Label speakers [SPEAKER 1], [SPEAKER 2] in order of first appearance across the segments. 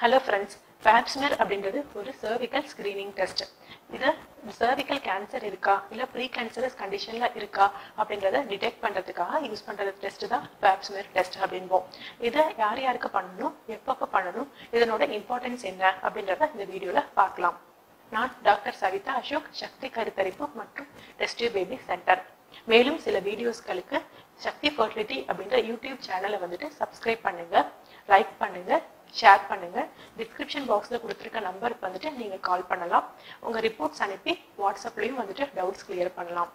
[SPEAKER 1] hello friends pap smear அப்படின்றது ஒரு cervical screening test இது சர்விக்கல் கேன்சர் இருக்கா இல்லை ப்ரீ கேன்சரஸ் கண்டிஷனில் இருக்கா அப்படின்றத டிடெக்ட் பண்ணுறதுக்காக யூஸ் பண்ணுறது டெஸ்ட் தான் பேப்ஸ்மியர் டெஸ்ட் அப்படின்போம் இதை யார் யாருக்கு பண்ணணும் எப்பப்போ பண்ணணும் இதனோட இம்பார்ட்டன்ஸ் என்ன அப்படின்றத இந்த வீடியோவில் பார்க்கலாம் நான் டாக்டர் சவிதா அசோக் சக்தி கருத்தரிப்பு மற்றும் டெஸ்டியூ பேபி சென்டர் மேலும் சில வீடியோஸ்களுக்கு சக்தி ஃபர்டிலிட்டி அப்படின்ற யூடியூப் சேனலை வந்துட்டு சப்ஸ்கிரைப் பண்ணுங்க லைக் பண்ணுங்க ஷேர் பண்ணுங்க டிஸ்கிரிப்ஷன் பாக்ஸில் கொடுத்துருக்க நம்பருக்கு வந்துட்டு நீங்கள் கால் பண்ணலாம் உங்கள் ரிப்போர்ட்ஸ் அனுப்பி வாட்ஸ்அப்லேயும் வந்துட்டு டவுட்ஸ் கிளியர் பண்ணலாம்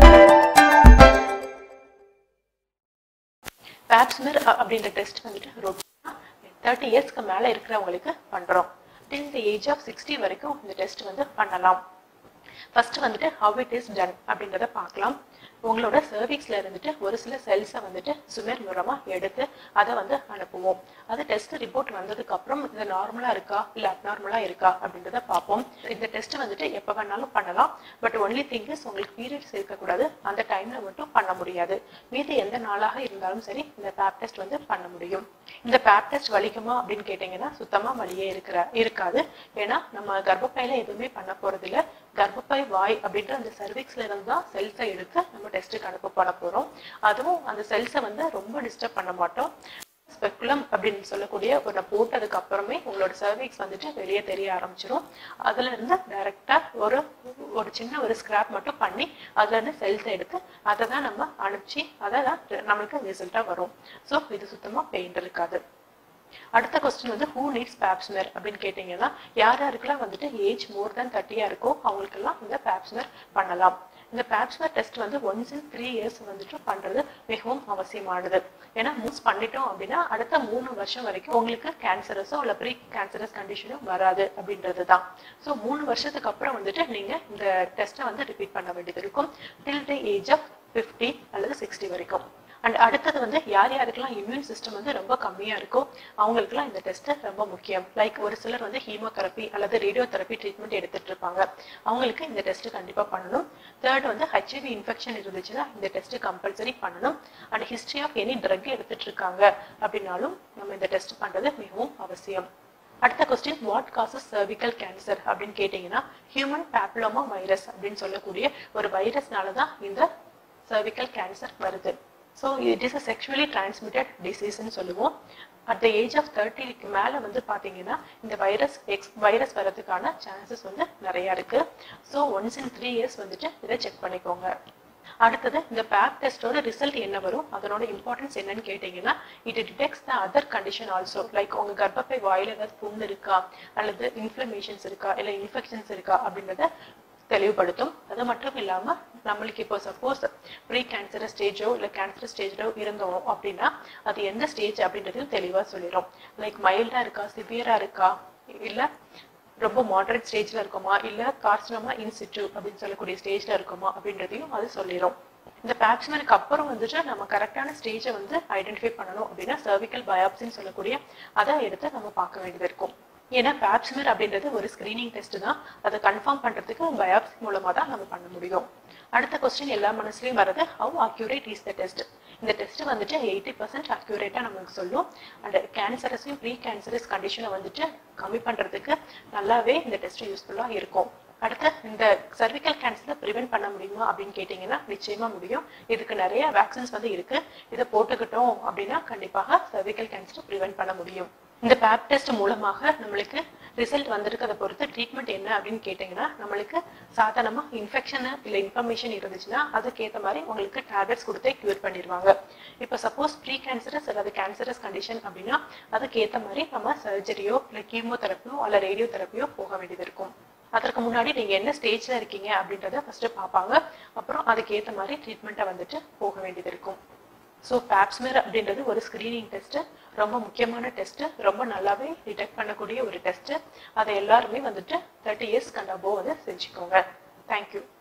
[SPEAKER 1] பேப்ஸ்மிர் அப்படின்ற டெஸ்ட் வந்துட்டு ரொட்டீனாக தேர்ட்டி இயர்ஸ்க்கு மேலே இருக்கிறவங்களுக்கு பண்ணுறோம் till the age of sixty வரைக்கும் இந்த டெஸ்ட் வந்து பண்ணலாம் ஃபர்ஸ்ட் வந்துட்டு ஹவ் இட் இஸ் டன் அப்படின்றத பார்க்கலாம் உங்களோட சர்வீக்ஸ்ல இருந்துட்டு ஒரு சில செல்ஸை வந்துட்டு சுமர் மூலமா எடுத்து அதை வந்து அனுப்புவோம் அது டெஸ்ட் ரிப்போர்ட் வந்ததுக்கு அப்புறம் இது நார்மலா இருக்கா இல்ல அப்நார்மலா இருக்கா அப்படின்றத பார்ப்போம் இந்த டெஸ்ட் வந்துட்டு எப்ப வேணாலும் பண்ணலாம் பட் ஒன்லி திங் இஸ் உங்களுக்கு பீரியட்ஸ் இருக்கக்கூடாது அந்த டைம்ல மட்டும் பண்ண முடியாது மீதி எந்த நாளாக இருந்தாலும் சரி இந்த பேப் டெஸ்ட் வந்து பண்ண முடியும் இந்த பேப் டெஸ்ட் வலிக்குமா அப்படின்னு கேட்டீங்கன்னா சுத்தமா வலியே இருக்கிற இருக்காது ஏன்னா நம்ம கர்ப்பப்பையில எதுவுமே பண்ண போறது இல்ல கர்ப்பப்பை வாய் அப்படின்ற அந்த சர்விக்ஸ்ல இருந்து தான் செல்ஸை எடுத்து நம்ம டெஸ்ட்டுக்கு அனுப்ப பண்ண போறோம் அதுவும் அந்த செல்ஸை வந்து ரொம்ப டிஸ்டர்ப் பண்ண மாட்டோம் ஸ்பெக்குலம் அப்படின்னு சொல்லக்கூடிய ஒன்று போட்டதுக்கு அப்புறமே உங்களோட சர்வீக்ஸ் வந்துட்டு வெளியே தெரிய ஆரம்பிச்சிடும் அதுல இருந்து டைரக்டா ஒரு ஒரு சின்ன ஒரு ஸ்கிராப் மட்டும் பண்ணி அதுல இருந்து செல்ஸ் எடுத்து அதை தான் நம்ம அனுப்பிச்சு அதை தான் நம்மளுக்கு ரிசல்ட்டா வரும் ஸோ இது சுத்தமா பெயின் இருக்காது அடுத்த கொஸ்டின் வந்து ஹூ நீட்ஸ் பேப்ஸ்மர் அப்படின்னு கேட்டீங்கன்னா யார் யாருக்கெல்லாம் வந்துட்டு ஏஜ் மோர் தேன் தேர்ட்டியா இருக்கோ அவங்களுக்கெல்லாம் இந்த பேப்ஸ்மர் பண்ணலாம் இந்த பேப்ஸ்மர் டெஸ்ட் வந்து ஒன்ஸ் இன் த்ரீ இயர்ஸ் வந்துட்டு பண்றது மிகவும் அவசியமானது ஏன்னா மூஸ் பண்ணிட்டோம் அப்படின்னா அடுத்த மூணு வருஷம் வரைக்கும் உங்களுக்கு கேன்சரஸோ இல்லை ப்ரீ கேன்சரஸ் கண்டிஷனோ வராது அப்படின்றது தான் ஸோ மூணு வருஷத்துக்கு அப்புறம் வந்துட்டு நீங்க இந்த டெஸ்ட்டை வந்து ரிப்பீட் பண்ண வேண்டியது இருக்கும் till the age of fifty அல்லது சிக்ஸ்டி வரைக்கும் அண்ட் அடுத்தது வந்து யார் யாருக்கெல்லாம் இம்யூன் சிஸ்டம் வந்து ரொம்ப கம்மியாக இருக்கோ அவங்களுக்குலாம் இந்த டெஸ்ட் ரொம்ப முக்கியம் லைக் ஒரு சிலர் வந்து ஹீமோதெரப்பி அல்லது ரேடியோ தெரப்பி ட்ரீட்மெண்ட் எடுத்துட்டு இருப்பாங்க அவங்களுக்கு இந்த டெஸ்ட் கண்டிப்பாக பண்ணணும் தேர்ட் வந்து ஹெச்ஐவி இன்ஃபெக்ஷன் இருந்துச்சுன்னா இந்த டெஸ்ட் கம்பல்சரி பண்ணணும் and history of any drug எடுத்துட்டு இருக்காங்க அப்படின்னாலும் நம்ம இந்த டெஸ்ட் பண்ணுறது மிகவும் அவசியம் அடுத்த question what causes cervical cancer அப்படின்னு கேட்டிங்கன்னா ஹியூமன் பேப்லோமா வைரஸ் அப்படின்னு சொல்லக்கூடிய ஒரு வைரஸ்னால தான் இந்த சர்விக்கல் கேன்சர் வருது so it is a sexually transmitted டிசீஸ்ன்னு சொல்லுவோம் அட் த ஏஜ் ஆஃப் தேர்ட்டிக்கு மேலே வந்து பார்த்தீங்கன்னா இந்த வைரஸ் எக்ஸ் வைரஸ் வரதுக்கான சான்சஸ் வந்து நிறையா இருக்கு so once in three years வந்துட்டு இதை செக் பண்ணிக்கோங்க அடுத்தது இந்த பேப் டெஸ்டோட ரிசல்ட் என்ன வரும் அதனோட இம்பார்ட்டன்ஸ் என்னன்னு கேட்டீங்கன்னா it detects the other condition also like உங்க கர்ப்பப்பை வாயில ஏதாவது புண்ணு இருக்கா அல்லது இன்ஃப்ளமேஷன்ஸ் இருக்கா இல்லை இன்ஃபெக்ஷன்ஸ் இருக்கா அப்படின்றத தெளிவுபடுத்தும் அது மட்டும் இல்லாம நம்மளுக்கு இப்போ சப்போஸ் ப்ரீ கேன்சர் ஸ்டேஜோ இல்லை கேன்சர் ஸ்டேஜோ இருந்தோம் அப்படின்னா அது எந்த ஸ்டேஜ் அப்படின்றதையும் தெளிவா சொல்லிடும் லைக் மைல்டா இருக்கா சிவியரா இருக்கா இல்ல ரொம்ப மாடரேட் ஸ்டேஜ்ல இருக்குமா இல்ல கார்சினோமா இன்சிட்டு அப்படின்னு சொல்லக்கூடிய ஸ்டேஜ்ல இருக்குமா அப்படின்றதையும் அது சொல்லிடும் இந்த பேப்ஸ்மருக்கு அப்புறம் வந்துட்டு நம்ம கரெக்டான ஸ்டேஜை வந்து ஐடென்டிஃபை பண்ணணும் அப்படின்னா சர்விக்கல் பயாப்சின்னு சொல்லக்கூடிய அதை எடுத்து நம்ம பார்க்க வேண்டியது இருக்கும் ஏன்னா பேப்ஸ்மர் அப்படின்றது ஒரு ஸ்கிரீனிங் டெஸ்ட் தான் அதை கன்ஃபார்ம் பண்றதுக்கு பயாப்சி மூலமா தான் நம்ம பண்ண முடியும் அடுத்த கொஸ்டின் எல்லா மனசுலயும் வருது how accurate is the test இந்த டெஸ்ட் வந்துட்டு எயிட்டி பர்சன்ட் அக்யூரேட்டா நமக்கு சொல்லும் அண்ட் கேன்சரஸையும் ப்ரீ கேன்சரஸ் கண்டிஷனை வந்துட்டு கம்மி பண்றதுக்கு நல்லாவே இந்த டெஸ்ட் யூஸ்ஃபுல்லா இருக்கும் அடுத்து இந்த சர்விக்கல் கேன்சரை ப்ரிவென்ட் பண்ண முடியுமா அப்படின்னு கேட்டிங்கன்னா நிச்சயமா முடியும் இதுக்கு நிறைய வேக்சின்ஸ் வந்து இருக்கு இதை போட்டுக்கிட்டோம் அப்படின்னா கண்டிப்பாக சர்விக்கல் கேன்சரை ப்ரிவென்ட் பண்ண முடியும் இந்த பேப் டெஸ்ட் மூலமாக நம்மளுக்கு ரிசல்ட் வந்திருக்கிறத பொறுத்து ட்ரீட்மெண்ட் என்ன அப்படின்னு கேட்டிங்கன்னா நம்மளுக்கு சாதாரணமாக இன்ஃபெக்ஷன் இல்லை இன்ஃபர்மேஷன் இருந்துச்சுன்னா அதுக்கேற்ற மாதிரி உங்களுக்கு டேப்லெட்ஸ் கொடுத்தே க்யூர் பண்ணிடுவாங்க இப்போ சப்போஸ் ப்ரீ கேன்சரஸ் அல்லது கேன்சரஸ் கண்டிஷன் அப்படின்னா அதுக்கேற்ற மாதிரி நம்ம சர்ஜரியோ இல்லை கீமோதெரப்பியோ அல்ல ரேடியோ தெரப்பியோ போக வேண்டியது இருக்கும் அதற்கு முன்னாடி நீங்க என்ன ஸ்டேஜ்ல இருக்கீங்க அப்படின்றத ஃபர்ஸ்ட் பார்ப்பாங்க அப்புறம் அதுக்கேற்ற மாதிரி ட்ரீட்மெண்ட்டை வந்துட்டு போக வேண்டியது இருக்கும் ஸோ பேப்ஸ்மர் அப்படின்றது ஒரு ஸ்க்ரீனிங் டெஸ்ட் ரொம்ப முக்கியமான டெஸ்ட் ரொம்ப நல்லாவே டிடெக்ட் பண்ணக்கூடிய ஒரு டெஸ்ட் அதை எல்லாருமே வந்துட்டு தேர்ட்டி இயர்ஸ் கண்டபோ வந்து செஞ்சுக்கோங்க தேங்க்யூ